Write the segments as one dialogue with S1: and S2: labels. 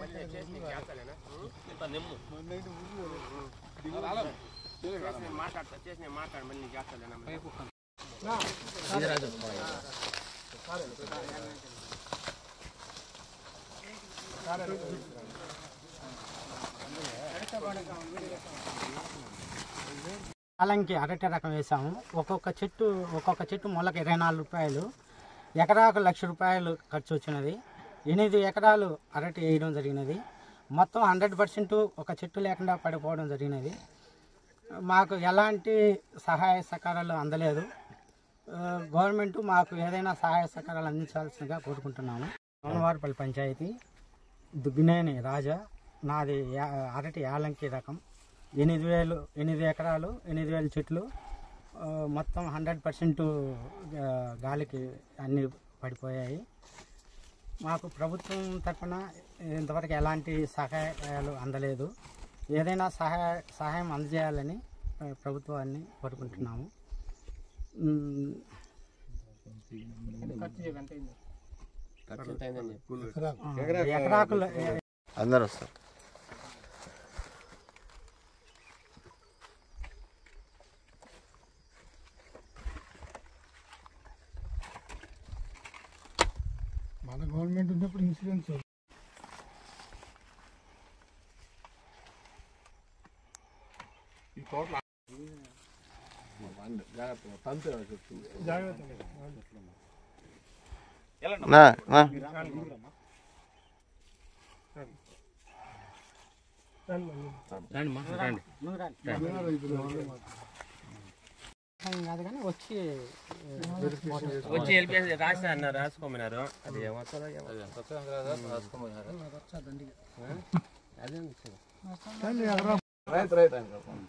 S1: మాట్లాడతా చేసిన మాట్లాడు మళ్ళీ నీకు చేస్తాలేనా
S2: కాలంకి అరటి రకం వేసాము ఒక్కొక్క చెట్టు ఒక్కొక్క చెట్టు మొలక ఇరవై నాలుగు రూపాయలు ఎకరాకు లక్ష రూపాయలు ఖర్చు వచ్చినది ఎనిమిది ఎకరాలు అరటి వేయడం జరిగినది మొత్తం హండ్రెడ్ పర్సెంట్ ఒక చెట్టు లేకుండా పడిపోవడం జరిగినది మాకు ఎలాంటి సహాయ సహకారాలు అందలేదు ఆ, గవర్నమెంట్ మాకు ఏదైనా సహాయ సహకారాలు అందించాల్సిందిగా కోరుకుంటున్నాము సోమవారపల్లి పంచాయతీ దుగ్గినేని రాజా నాది యా- అరటి యాలంకి రకం ఎనిమిది వేలు ఎనిమిది ఎకరాలు ఎనిమిది వేల చెట్లు ఆ, మొత్తం హండ్రెడ్ పర్సెంట్ గాలికి అన్నీ పడిపోయాయి మాకు ప్రభుత్వం తరఫున ఇంతవరకు ఎలాంటి సహాయాలు అందలేదు ఏదైనా సహాయ సహాయం అందజేయాలని ఆ, ప్రభుత్వాన్ని కోరుకుంటున్నాము ఉమ్, ఆ, ఎకరాకుల
S3: అందరు వస్తారు
S4: మన గవర్నమెంట్ ఉన్నప్పుడు ఇన్సూరెన్స్
S3: నా నా
S2: కాదు కానీ వచ్చి
S1: వచ్చి వెళ్ళిపోయి రాస్తా అన్నారు రాసుకోమన్నారు అది ఏమవుతుందో ఏమో. అదే
S3: రైట్ రైట్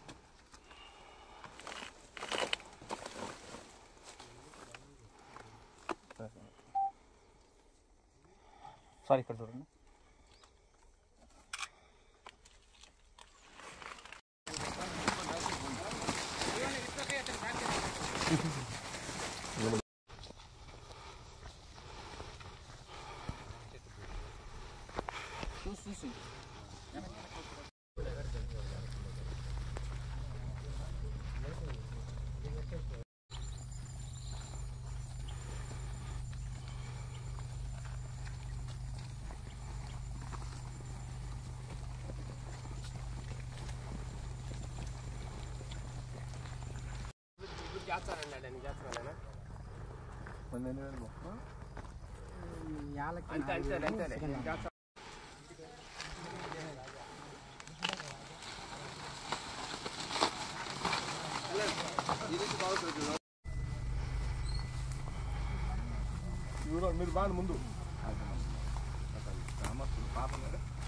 S5: సారీ ఇక్కడ చూడండి
S1: ఇప్పుడు చేస్తానన్నాడు నేను చేస్తున్నాను
S2: యాలకి
S1: అంతే అంతే అంతే నేను చేస్తాను
S3: మీరు బాగా ముందు పాప